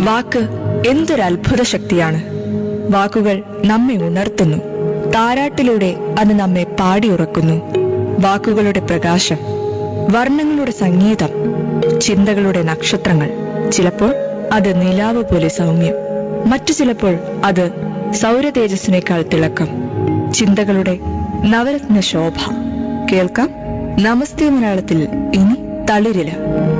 വാക്ക് എന്തൊരു അത്ഭുത ശക്തിയാണ് വാക്കുകൾ നമ്മെ ഉണർത്തുന്നു താരാട്ടിലൂടെ അത് നമ്മെ പാടിയുറക്കുന്നു വാക്കുകളുടെ പ്രകാശം വർണ്ണങ്ങളുടെ സംഗീതം ചിന്തകളുടെ നക്ഷത്രങ്ങൾ ചിലപ്പോൾ അത് നിലാവ് പോലെ സൗമ്യം മറ്റു ചിലപ്പോൾ അത് സൗരതേജസ്സിനേക്കാൾ തിളക്കം ചിന്തകളുടെ നവരത്ന ശോഭ കേൾക്കാം നമസ്തേ മലയാളത്തിൽ ഇനി തളിരില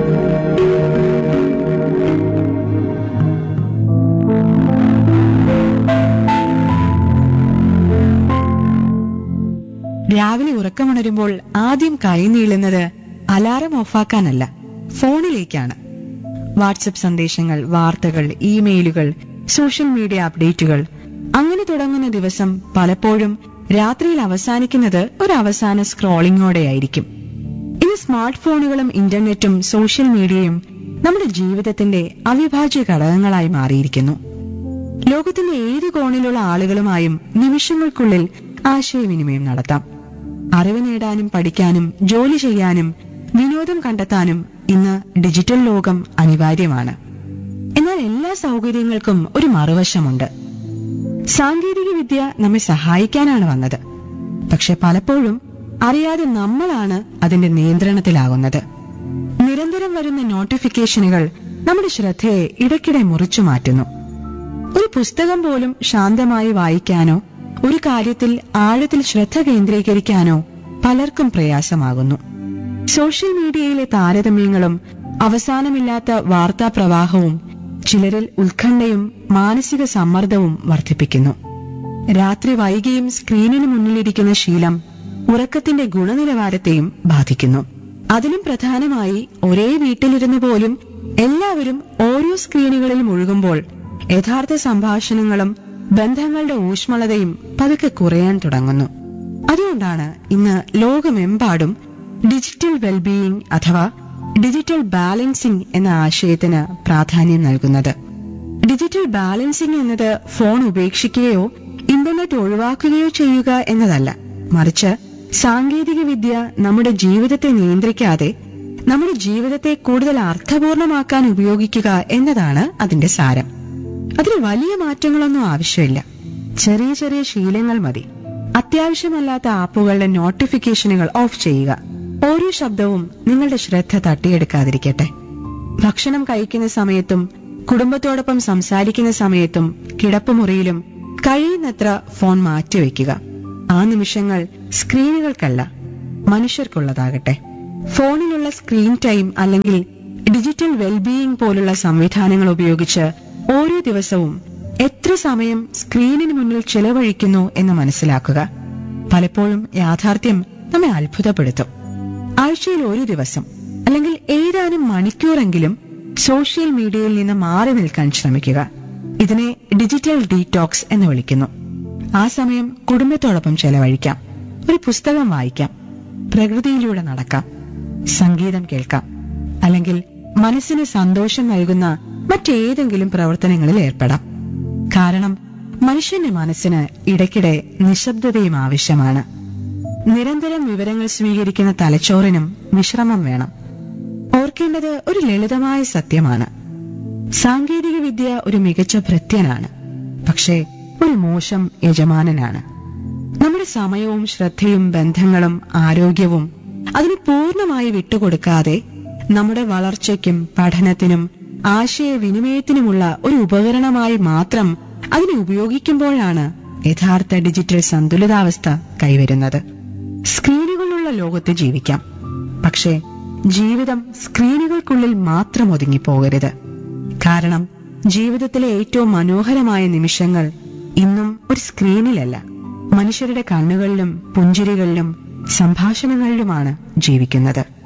രാവിലെ ഉറക്കമുണരുമ്പോൾ ആദ്യം കൈ നീളുന്നത് അലാറം ഓഫാക്കാനല്ല ഫോണിലേക്കാണ് വാട്സപ്പ് സന്ദേശങ്ങൾ വാർത്തകൾ ഇമെയിലുകൾ സോഷ്യൽ മീഡിയ അപ്ഡേറ്റുകൾ അങ്ങനെ തുടങ്ങുന്ന ദിവസം പലപ്പോഴും രാത്രിയിൽ അവസാനിക്കുന്നത് ഒരു അവസാന സ്ക്രോളിംഗോടെയായിരിക്കും ഇന്ന് സ്മാർട്ട് ഫോണുകളും ഇന്റർനെറ്റും സോഷ്യൽ മീഡിയയും നമ്മുടെ ജീവിതത്തിന്റെ അവിഭാജ്യ ഘടകങ്ങളായി മാറിയിരിക്കുന്നു ലോകത്തിന്റെ ഏത് കോണിലുള്ള ആളുകളുമായും നിമിഷങ്ങൾക്കുള്ളിൽ ആശയവിനിമയം നടത്താം അറിവ് നേടാനും പഠിക്കാനും ജോലി ചെയ്യാനും വിനോദം കണ്ടെത്താനും ഇന്ന് ഡിജിറ്റൽ ലോകം അനിവാര്യമാണ് എന്നാൽ എല്ലാ സൗകര്യങ്ങൾക്കും ഒരു മറുവശമുണ്ട് സാങ്കേതിക വിദ്യ നമ്മെ സഹായിക്കാനാണ് വന്നത് പക്ഷെ പലപ്പോഴും അറിയാതെ നമ്മളാണ് അതിന്റെ നിയന്ത്രണത്തിലാകുന്നത് നിരന്തരം വരുന്ന നോട്ടിഫിക്കേഷനുകൾ നമ്മുടെ ശ്രദ്ധയെ ഇടയ്ക്കിടെ മുറിച്ചു മാറ്റുന്നു ഒരു പുസ്തകം പോലും ശാന്തമായി വായിക്കാനോ ഒരു കാര്യത്തിൽ ആഴത്തിൽ ശ്രദ്ധ കേന്ദ്രീകരിക്കാനോ പലർക്കും പ്രയാസമാകുന്നു സോഷ്യൽ മീഡിയയിലെ താരതമ്യങ്ങളും അവസാനമില്ലാത്ത വാർത്താ പ്രവാഹവും ചിലരിൽ ഉത്കണ്ഠയും മാനസിക സമ്മർദ്ദവും വർദ്ധിപ്പിക്കുന്നു രാത്രി വൈകിയും സ്ക്രീനിന് മുന്നിലിരിക്കുന്ന ശീലം ഉറക്കത്തിന്റെ ഗുണനിലവാരത്തെയും ബാധിക്കുന്നു അതിലും പ്രധാനമായി ഒരേ വീട്ടിലിരുന്ന് പോലും എല്ലാവരും ഓരോ സ്ക്രീനുകളിൽ മുഴുകുമ്പോൾ യഥാർത്ഥ സംഭാഷണങ്ങളും ബന്ധങ്ങളുടെ ഊഷ്മളതയും പതുക്കെ കുറയാൻ തുടങ്ങുന്നു അതുകൊണ്ടാണ് ഇന്ന് ലോകമെമ്പാടും ഡിജിറ്റൽ വെൽബീയിങ് അഥവാ ഡിജിറ്റൽ ബാലൻസിംഗ് എന്ന ആശയത്തിന് പ്രാധാന്യം നൽകുന്നത് ഡിജിറ്റൽ ബാലൻസിംഗ് എന്നത് ഫോൺ ഉപേക്ഷിക്കുകയോ ഇന്റർനെറ്റ് ഒഴിവാക്കുകയോ ചെയ്യുക എന്നതല്ല മറിച്ച് സാങ്കേതിക വിദ്യ നമ്മുടെ ജീവിതത്തെ നിയന്ത്രിക്കാതെ നമ്മുടെ ജീവിതത്തെ കൂടുതൽ അർത്ഥപൂർണമാക്കാൻ ഉപയോഗിക്കുക എന്നതാണ് അതിന്റെ സാരം അതിന് വലിയ മാറ്റങ്ങളൊന്നും ആവശ്യമില്ല ചെറിയ ചെറിയ ശീലങ്ങൾ മതി അത്യാവശ്യമല്ലാത്ത ആപ്പുകളുടെ നോട്ടിഫിക്കേഷനുകൾ ഓഫ് ചെയ്യുക ഓരോ ശബ്ദവും നിങ്ങളുടെ ശ്രദ്ധ തട്ടിയെടുക്കാതിരിക്കട്ടെ ഭക്ഷണം കഴിക്കുന്ന സമയത്തും കുടുംബത്തോടൊപ്പം സംസാരിക്കുന്ന സമയത്തും കിടപ്പുമുറിയിലും കഴിയുന്നത്ര ഫോൺ മാറ്റിവെക്കുക ആ നിമിഷങ്ങൾ സ്ക്രീനുകൾക്കല്ല മനുഷ്യർക്കുള്ളതാകട്ടെ ഫോണിലുള്ള സ്ക്രീൻ ടൈം അല്ലെങ്കിൽ ഡിജിറ്റൽ വെൽബീയിങ് പോലുള്ള സംവിധാനങ്ങൾ ഉപയോഗിച്ച് ഓരോ ദിവസവും എത്ര സമയം സ്ക്രീനിന് മുന്നിൽ ചെലവഴിക്കുന്നു എന്ന് മനസ്സിലാക്കുക പലപ്പോഴും യാഥാർത്ഥ്യം നമ്മെ അത്ഭുതപ്പെടുത്തും ആഴ്ചയിൽ ഒരു ദിവസം അല്ലെങ്കിൽ ഏതാനും മണിക്കൂറെങ്കിലും സോഷ്യൽ മീഡിയയിൽ നിന്ന് മാറി നിൽക്കാൻ ശ്രമിക്കുക ഇതിനെ ഡിജിറ്റൽ ഡീടോക്സ് എന്ന് വിളിക്കുന്നു ആ സമയം കുടുംബത്തോടൊപ്പം ചെലവഴിക്കാം ഒരു പുസ്തകം വായിക്കാം പ്രകൃതിയിലൂടെ നടക്കാം സംഗീതം കേൾക്കാം അല്ലെങ്കിൽ മനസ്സിന് സന്തോഷം നൽകുന്ന മറ്റേതെങ്കിലും പ്രവർത്തനങ്ങളിൽ ഏർപ്പെടാം കാരണം മനുഷ്യന്റെ മനസ്സിന് ഇടയ്ക്കിടെ നിശബ്ദതയും ആവശ്യമാണ് നിരന്തരം വിവരങ്ങൾ സ്വീകരിക്കുന്ന തലച്ചോറിനും വിശ്രമം വേണം ഓർക്കേണ്ടത് ഒരു ലളിതമായ സത്യമാണ് സാങ്കേതിക വിദ്യ ഒരു മികച്ച ഭൃത്യനാണ് പക്ഷേ ഒരു മോശം യജമാനനാണ് നമ്മുടെ സമയവും ശ്രദ്ധയും ബന്ധങ്ങളും ആരോഗ്യവും അതിന് പൂർണ്ണമായി വിട്ടുകൊടുക്കാതെ നമ്മുടെ വളർച്ചയ്ക്കും പഠനത്തിനും ആശയവിനിമയത്തിനുമുള്ള ഒരു ഉപകരണമായി മാത്രം അതിനെ ഉപയോഗിക്കുമ്പോഴാണ് യഥാർത്ഥ ഡിജിറ്റൽ സന്തുലിതാവസ്ഥ കൈവരുന്നത് സ്ക്രീനുകളുള്ള ലോകത്ത് ജീവിക്കാം പക്ഷേ ജീവിതം സ്ക്രീനുകൾക്കുള്ളിൽ മാത്രം ഒതുങ്ങിപ്പോകരുത് കാരണം ജീവിതത്തിലെ ഏറ്റവും മനോഹരമായ നിമിഷങ്ങൾ ഇന്നും ഒരു സ്ക്രീനിലല്ല മനുഷ്യരുടെ കണ്ണുകളിലും പുഞ്ചിരികളിലും സംഭാഷണങ്ങളിലുമാണ് ജീവിക്കുന്നത്